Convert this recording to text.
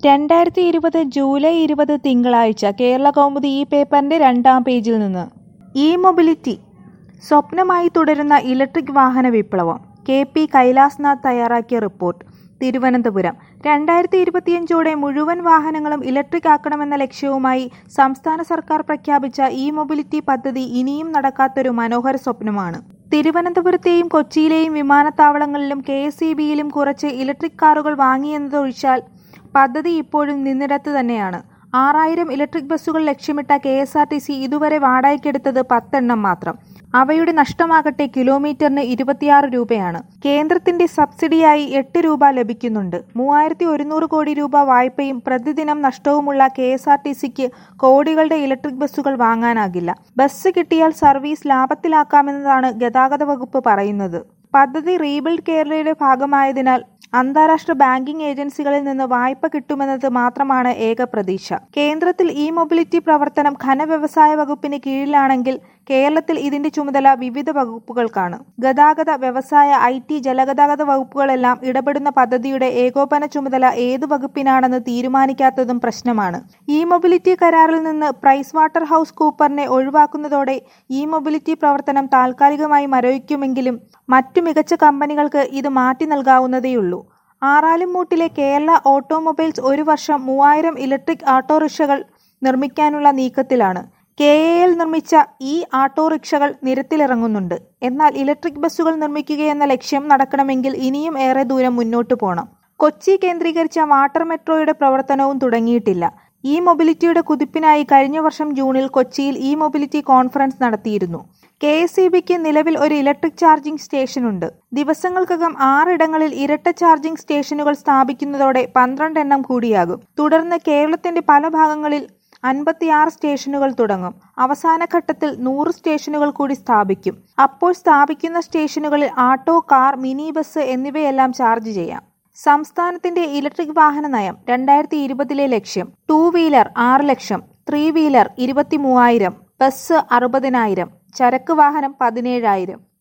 രണ്ടായിരത്തി ഇരുപത് ജൂലൈ ഇരുപത് തിങ്കളാഴ്ച കേരള കൗമുദി ഈ പേപ്പറിന്റെ രണ്ടാം പേജിൽ നിന്ന് ഇ മൊബിലിറ്റി സ്വപ്നമായി തുടരുന്ന ഇലക്ട്രിക് വാഹന വിപ്ലവം കെ പി കൈലാസ്നാഥ് തയ്യാറാക്കിയ റിപ്പോർട്ട് തിരുവനന്തപുരം രണ്ടായിരത്തി ഇരുപത്തിയഞ്ചോടെ മുഴുവൻ വാഹനങ്ങളും ഇലക്ട്രിക് ആക്കണമെന്ന ലക്ഷ്യവുമായി സംസ്ഥാന സർക്കാർ പ്രഖ്യാപിച്ച ഇ മൊബിലിറ്റി പദ്ധതി ഇനിയും നടക്കാത്തൊരു മനോഹര സ്വപ്നമാണ് തിരുവനന്തപുരത്തെയും കൊച്ചിയിലെയും വിമാനത്താവളങ്ങളിലും കെ എസ് ഇ ബിയിലും കുറച്ച് ഇലക്ട്രിക് കാറുകൾ വാങ്ങിയെന്നതൊഴിച്ചാൽ പദ്ധതി ഇപ്പോഴും നിന്നിടത്ത് തന്നെയാണ് ആറായിരം ഇലക്ട്രിക് ബസ്സുകൾ ലക്ഷ്യമിട്ട K S R T C ഇതുവരെ വാടകയ്ക്കെടുത്തത് പത്തെണ്ണം മാത്രം അവയുടെ നഷ്ടമാകട്ടെ കിലോമീറ്ററിന് ഇരുപത്തിയാറ് രൂപയാണ് കേന്ദ്രത്തിന്റെ സബ്സിഡിയായി എട്ട് രൂപ ലഭിക്കുന്നുണ്ട് മൂവായിരത്തി ഒരുന്നൂറ് കോടി രൂപ വായ്പയും പ്രതിദിനം നഷ്ടവുമുള്ള കെ എസ് ആർ ടി സിക്ക് കോടികളുടെ ഇലക്ട്രിക് ബസ്സുകൾ വാങ്ങാനാകില്ല ബസ് കിട്ടിയാൽ സർവീസ് ലാഭത്തിലാക്കാമെന്നതാണ് ഗതാഗത വകുപ്പ് പറയുന്നത് പദ്ധതി റീബിൽഡ് കേരളയുടെ ഭാഗമായതിനാൽ അന്താരാഷ്ട്ര ബാങ്കിംഗ് ഏജൻസികളിൽ നിന്ന് വായ്പ കിട്ടുമെന്നത് മാത്രമാണ് ഏക പ്രതീക്ഷ കേന്ദ്രത്തിൽ ഇ മൊബിലിറ്റി പ്രവർത്തനം ഖനവ്യവസായ വകുപ്പിന് കീഴിലാണെങ്കിൽ കേരളത്തിൽ ഇതിന്റെ ചുമതല വിവിധ വകുപ്പുകൾക്കാണ് ഗതാഗത വ്യവസായ ഐ ടി ജലഗതാഗത വകുപ്പുകളെല്ലാം ഇടപെടുന്ന പദ്ധതിയുടെ ഏകോപന ചുമതല ഏതു വകുപ്പിനാണെന്ന് തീരുമാനിക്കാത്തതും പ്രശ്നമാണ് ഇ മൊബിലിറ്റി കരാറിൽ നിന്ന് പ്രൈസ് വാട്ടർ ഹൗസ് കൂപ്പറിനെ ഒഴിവാക്കുന്നതോടെ ഇ മൊബിലിറ്റി പ്രവർത്തനം താൽക്കാലികമായി മരവിക്കുമെങ്കിലും മറ്റു മികച്ച കമ്പനികൾക്ക് ഇത് മാറ്റി നൽകാവുന്നതേയുള്ളൂ ആറാലുംമൂട്ടിലെ കേരള ഓട്ടോമൊബൈൽസ് ഒരു വർഷം മൂവായിരം ഇലക്ട്രിക് ഓട്ടോറിക്ഷകൾ നിർമ്മിക്കാനുള്ള നീക്കത്തിലാണ് കെ എ എൽ നിർമ്മിച്ച ഈ ഓട്ടോറിക്ഷകൾ നിരത്തിലിറങ്ങുന്നുണ്ട് എന്നാൽ ഇലക്ട്രിക് ബസ്സുകൾ നിർമ്മിക്കുകയെന്ന ലക്ഷ്യം നടക്കണമെങ്കിൽ ഇനിയും ഏറെ ദൂരം മുന്നോട്ടു പോകണം കൊച്ചി കേന്ദ്രീകരിച്ച വാട്ടർ മെട്രോയുടെ പ്രവർത്തനവും തുടങ്ങിയിട്ടില്ല ഇ മൊബിലിറ്റിയുടെ കുതിപ്പിനായി കഴിഞ്ഞ വർഷം ജൂണിൽ കൊച്ചിയിൽ ഇ മൊബിലിറ്റി കോൺഫറൻസ് നടത്തിയിരുന്നു കെ എസ് ഇ ബിക്ക് നിലവിൽ ഒരു ഇലക്ട്രിക് ചാർജിംഗ് സ്റ്റേഷനുണ്ട് ദിവസങ്ങൾക്കകം ആറിടങ്ങളിൽ ഇരട്ട ചാർജിംഗ് സ്റ്റേഷനുകൾ സ്ഥാപിക്കുന്നതോടെ പന്ത്രണ്ട് എണ്ണം കൂടിയാകും തുടർന്ന് കേരളത്തിന്റെ പല ഭാഗങ്ങളിൽ അൻപത്തിയാറ് സ്റ്റേഷനുകൾ തുടങ്ങും അവസാന ഘട്ടത്തിൽ നൂറ് സ്റ്റേഷനുകൾ കൂടി സ്ഥാപിക്കും അപ്പോൾ സ്ഥാപിക്കുന്ന സ്റ്റേഷനുകളിൽ ആട്ടോ കാർ മിനി ബസ് എന്നിവയെല്ലാം ചാർജ് ചെയ്യാം സംസ്ഥാനത്തിന്റെ ഇലക്ട്രിക് വാഹന നയം രണ്ടായിരത്തി ഇരുപതിലെ ലക്ഷ്യം ടൂ വീലർ ആറ് ലക്ഷം ത്രീ വീലർ ഇരുപത്തി മൂവായിരം ബസ് അറുപതിനായിരം ചരക്ക് വാഹനം പതിനേഴായിരം